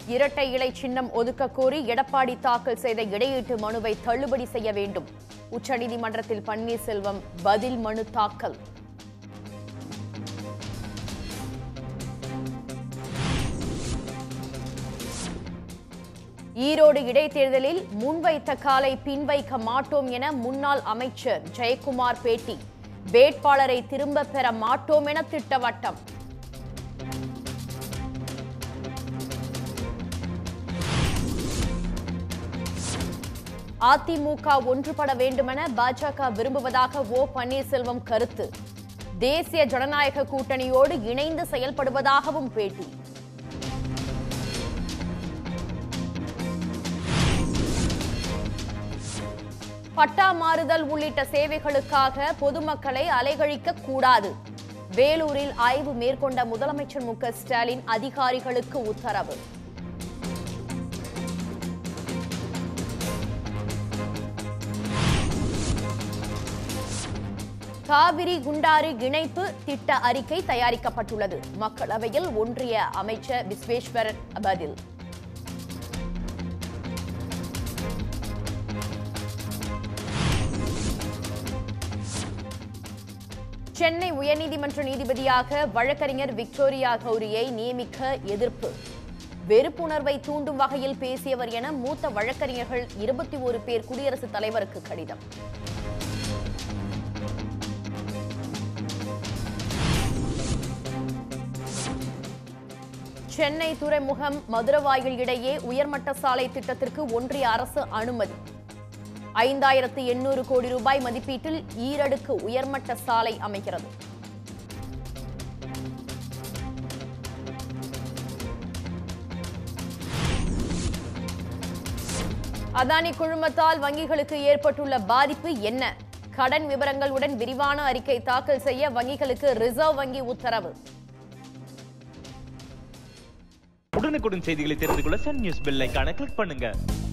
இரட்டை இலை சின்னம் ஒதுக்க கோரி எடப்பாடி தாக்கல் செய்த இடையீட்டு மனுவை தள்ளுபடி செய்ய வேண்டும் உச்சநீதிமன்றத்தில் பன்னீர்செல்வம் பதில் மனு தாக்கல் ஈரோடு இடைத்தேர்தலில் முன்வைத்த காலை பின்வைக்க மாட்டோம் என முன்னாள் அமைச்சர் ஜெயக்குமார் பேட்டி வேட்பாளரை திரும்ப பெற மாட்டோம் என திட்டவட்டம் அதிமுக ஒன்றுபட வேண்டுமென பாஜக விரும்புவதாக ஓ பன்னீர்செல்வம் கருத்து தேசிய ஜனநாயக கூட்டணியோடு இணைந்து செயல்படுவதாகவும் பேட்டி பட்டா மாறுதல் உள்ளிட்ட சேவைகளுக்காக பொதுமக்களை அலைகழிக்க கூடாது வேலூரில் ஆய்வு மேற்கொண்ட முதலமைச்சர் மு க ஸ்டாலின் அதிகாரிகளுக்கு உத்தரவு காவிரி குண்டாறு இணைப்பு திட்ட அறிக்கை தயாரிக்கப்பட்டுள்ளது மக்களவையில் ஒன்றிய அமைச்சர் விஸ்வேஸ்வரன் பதில் சென்னை உயர்நீதிமன்ற நீதிபதியாக வழக்கறிஞர் விக்டோரியா கௌரியை நியமிக்க எதிர்ப்பு வெறுப்புணர்வை தூண்டும் வகையில் பேசியவர் என மூத்த வழக்கறிஞர்கள் இருபத்தி ஒரு பேர் குடியரசுத் தலைவருக்கு கடிதம் சென்னை துறைமுகம் மதுரவாயில் இடையே உயர்மட்ட சாலை திட்டத்திற்கு ஒன்றிய அரசு அனுமதி ஐந்தாயிரத்து எண்ணூறு கோடி ரூபாய் மதிப்பீட்டில் ஈரடுக்கு உயர்மட்ட சாலை அமைகிறது அதானி குழுமத்தால் வங்கிகளுக்கு ஏற்பட்டுள்ள பாதிப்பு என்ன கடன் விவரங்களுடன் விரிவான அறிக்கை தாக்கல் செய்ய வங்கிகளுக்கு ரிசர்வ் வங்கி உத்தரவு உடனுக்குடன் செய்திகளை தெரிந்து கொள்ள சன் நியூஸ் பெல் ஐகானை கிளிக் பண்ணுங்க